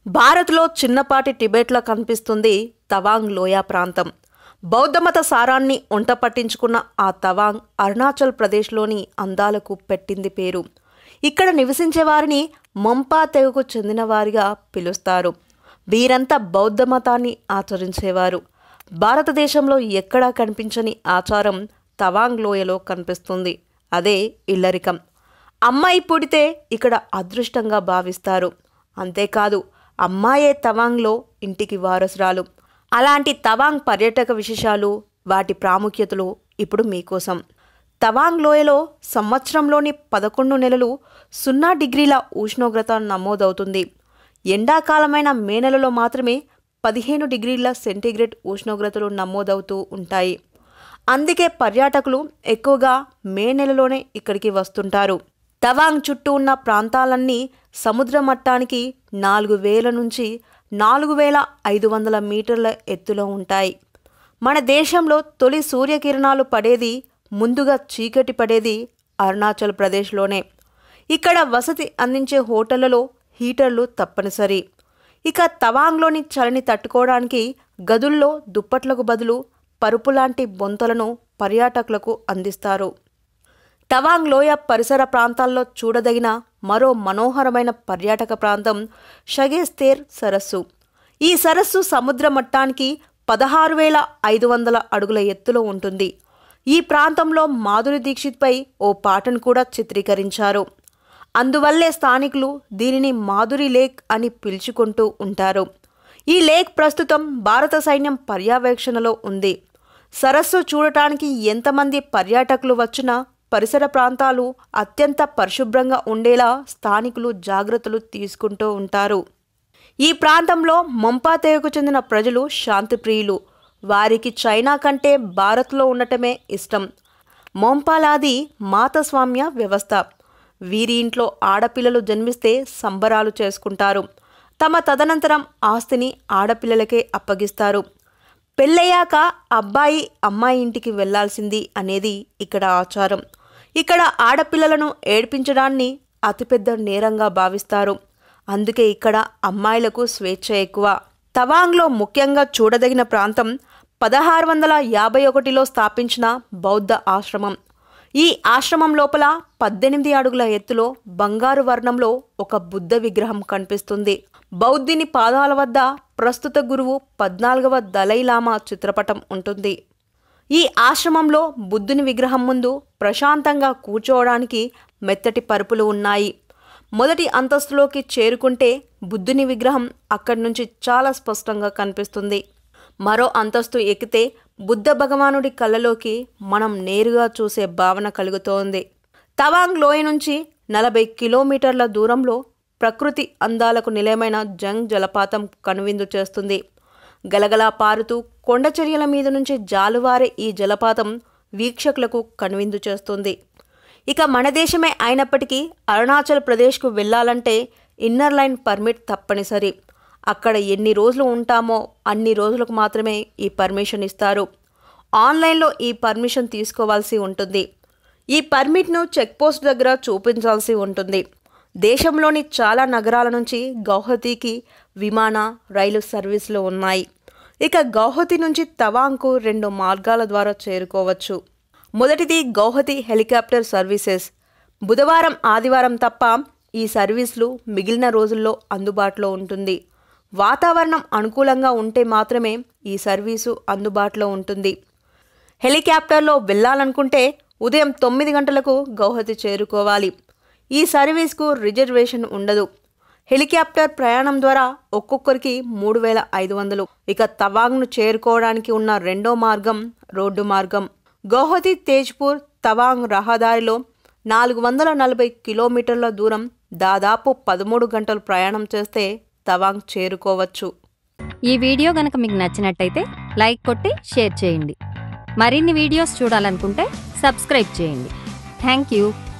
భారత్లో చిన్నపాటి టిబెట్లో కనిపిస్తుంది తవాంగ్ లోయ ప్రాంతం బౌద్ధమత సారాన్ని ఒంట పట్టించుకున్న ఆ తవాంగ్ అరుణాచల్ ప్రదేశ్లోని అందాలకు పెట్టింది పేరు ఇక్కడ నివసించే వారిని మొంపా తెగకు చెందిన వారిగా పిలుస్తారు వీరంతా బౌద్ధ మతాన్ని ఆచరించేవారు భారతదేశంలో ఎక్కడా కనిపించని ఆచారం తవాంగ్ లోయలో కనిపిస్తుంది అదే ఇల్లరికం అమ్మాయి పుడితే ఇక్కడ అదృష్టంగా భావిస్తారు అంతేకాదు అమ్మాయే తవాంగ్లో ఇంటికి వారసురాలు అలాంటి తవాంగ్ పర్యాటక విశేషాలు వాటి ప్రాముఖ్యతలు ఇప్పుడు మీకోసం తవాంగ్ లోయలో సంవత్సరంలోని పదకొండు నెలలు సున్నా డిగ్రీల ఉష్ణోగ్రత నమోదవుతుంది ఎండాకాలమైన మే నెలలో మాత్రమే పదిహేను డిగ్రీల సెంటీగ్రేడ్ ఉష్ణోగ్రతలు నమోదవుతూ ఉంటాయి అందుకే పర్యాటకులు ఎక్కువగా మే నెలలోనే ఇక్కడికి వస్తుంటారు తవాంగ్ చుట్టూ ఉన్న ప్రాంతాలన్నీ సముద్ర మట్టానికి నాలుగు వేల నుంచి నాలుగు వేల ఐదు వందల మీటర్ల ఎత్తులో ఉంటాయి మన దేశంలో తొలి సూర్యకిరణాలు పడేది ముందుగా చీకటి పడేది అరుణాచల్ ప్రదేశ్లోనే ఇక్కడ వసతి అందించే హోటళ్లలో హీటర్లు తప్పనిసరి ఇక తవాంగ్లోని చలిని తట్టుకోవడానికి గదుల్లో దుప్పట్లకు బదులు పరుపు లాంటి బొంతలను పర్యాటకులకు అందిస్తారు తవాంగ్ లోయ పరిసర ప్రాంతాల్లో చూడదగిన మరో మనోహరమైన పర్యాటక ప్రాంతం షగేస్తేర్ సరస్సు ఈ సరస్సు సముద్ర మట్టానికి పదహారు వేల ఐదు వందల అడుగుల ఎత్తులో ఉంటుంది ఈ ప్రాంతంలో మాధురి దీక్షిత్పై ఓ పాటను కూడా చిత్రీకరించారు అందువల్లే స్థానికులు దీనిని మాధురి లేక్ అని పిలుచుకుంటూ ఉంటారు ఈ లేక్ ప్రస్తుతం భారత సైన్యం పర్యవేక్షణలో ఉంది సరస్సు చూడటానికి ఎంతమంది పర్యాటకులు వచ్చినా పరిసర ప్రాంతాలు అత్యంత పరిశుభ్రంగా ఉండేలా స్థానికులు జాగ్రత్తలు తీసుకుంటూ ఉంటారు ఈ ప్రాంతంలో మొంపాతేయకు చెందిన ప్రజలు శాంతిప్రియులు వారికి చైనా కంటే భారత్లో ఉండటమే ఇష్టం మొంపాలాది మాతస్వామ్య వ్యవస్థ వీరి ఇంట్లో ఆడపిల్లలు జన్మిస్తే సంబరాలు చేసుకుంటారు తమ తదనంతరం ఆస్తిని ఆడపిల్లలకే అప్పగిస్తారు పెళ్ళయ్యాక అబ్బాయి అమ్మాయి ఇంటికి వెళ్లాల్సింది అనేది ఇక్కడ ఆచారం ఇక్కడ ఆడపిల్లలను ఏడ్పించడాన్ని అతిపెద్ద నేరంగా భావిస్తారు అందుకే ఇక్కడ అమ్మాయిలకు స్వేచ్ఛ ఎక్కువ తవాంగ్లో ముఖ్యంగా చూడదగిన ప్రాంతం పదహారు వందల యాభై ఒకటిలో స్థాపించిన బౌద్ధ ఆశ్రమం ఈ ఆశ్రమం లోపల పద్దెనిమిది అడుగుల ఎత్తులో బంగారు వర్ణంలో ఒక బుద్ధ విగ్రహం కనిపిస్తుంది బౌద్ధుని పాదాల వద్ద ప్రస్తుత గురువు పద్నాలుగవ దలైలామా చిత్రపటం ఉంటుంది ఈ ఆశ్రమంలో బుద్ధుని విగ్రహం ముందు ప్రశాంతంగా కూర్చోవడానికి మెత్తటి పరుపులు ఉన్నాయి మొదటి అంతస్తులోకి చేరుకుంటే బుద్ధుని విగ్రహం అక్కడి నుంచి చాలా స్పష్టంగా కనిపిస్తుంది మరో అంతస్తు ఎక్కితే బుద్ధ భగవానుడి కళ్ళలోకి మనం నేరుగా చూసే భావన కలుగుతోంది తవాంగ్ లోయ నుంచి నలభై కిలోమీటర్ల దూరంలో ప్రకృతి అందాలకు నిలయమైన జంగ్ జలపాతం కనువిందు చేస్తుంది గలగలా పారుతూ కొండచర్యల మీద నుంచి జాలువారే ఈ జలపాతం వీక్షకులకు కనువిందు చేస్తుంది ఇక మన దేశమే అయినప్పటికీ అరుణాచల్ ప్రదేశ్కు వెళ్ళాలంటే ఇన్నర్ లైన్ పర్మిట్ తప్పనిసరి అక్కడ ఎన్ని రోజులు ఉంటామో అన్ని రోజులకు మాత్రమే ఈ పర్మిషన్ ఇస్తారు ఆన్లైన్లో ఈ పర్మిషన్ తీసుకోవాల్సి ఉంటుంది ఈ పర్మిట్ను చెక్పోస్ట్ దగ్గర చూపించాల్సి ఉంటుంది దేశంలోని చాలా నగరాల నుంచి గౌహతికి విమాన రైలు సర్వీసులు ఉన్నాయి ఇక గౌహతి నుంచి తవాంగ్కు రెండు మార్గాల ద్వారా చేరుకోవచ్చు మొదటిది గౌహతి హెలికాప్టర్ సర్వీసెస్ బుధవారం ఆదివారం తప్ప ఈ సర్వీసులు మిగిలిన రోజుల్లో అందుబాటులో ఉంటుంది వాతావరణం అనుకూలంగా ఉంటే మాత్రమే ఈ సర్వీసు అందుబాటులో ఉంటుంది హెలికాప్టర్లో వెళ్ళాలనుకుంటే ఉదయం తొమ్మిది గంటలకు గౌహతి చేరుకోవాలి ఈ సర్వీస్కు రిజర్వేషన్ ఉండదు హెలికాప్టర్ ప్రయాణం ద్వారా ఒక్కొక్కరికి మూడు వేల ఐదు వందలు ఇక తవాంగ్ను చేరుకోవడానికి ఉన్న రెండో మార్గం రోడ్డు మార్గం గౌహతి తేజ్పూర్ తవాంగ్ రహదారిలో నాలుగు వందల నలభై కిలోమీటర్ల దూరం దాదాపు పదమూడు గంటలు ప్రయాణం చేస్తే తవాంగ్ చేరుకోవచ్చు ఈ వీడియో గనక మీకు నచ్చినట్టయితే లైక్ కొట్టి షేర్ చేయండి మరిన్ని వీడియోస్ చూడాలనుకుంటే సబ్స్క్రైబ్ చేయండి థ్యాంక్ యూ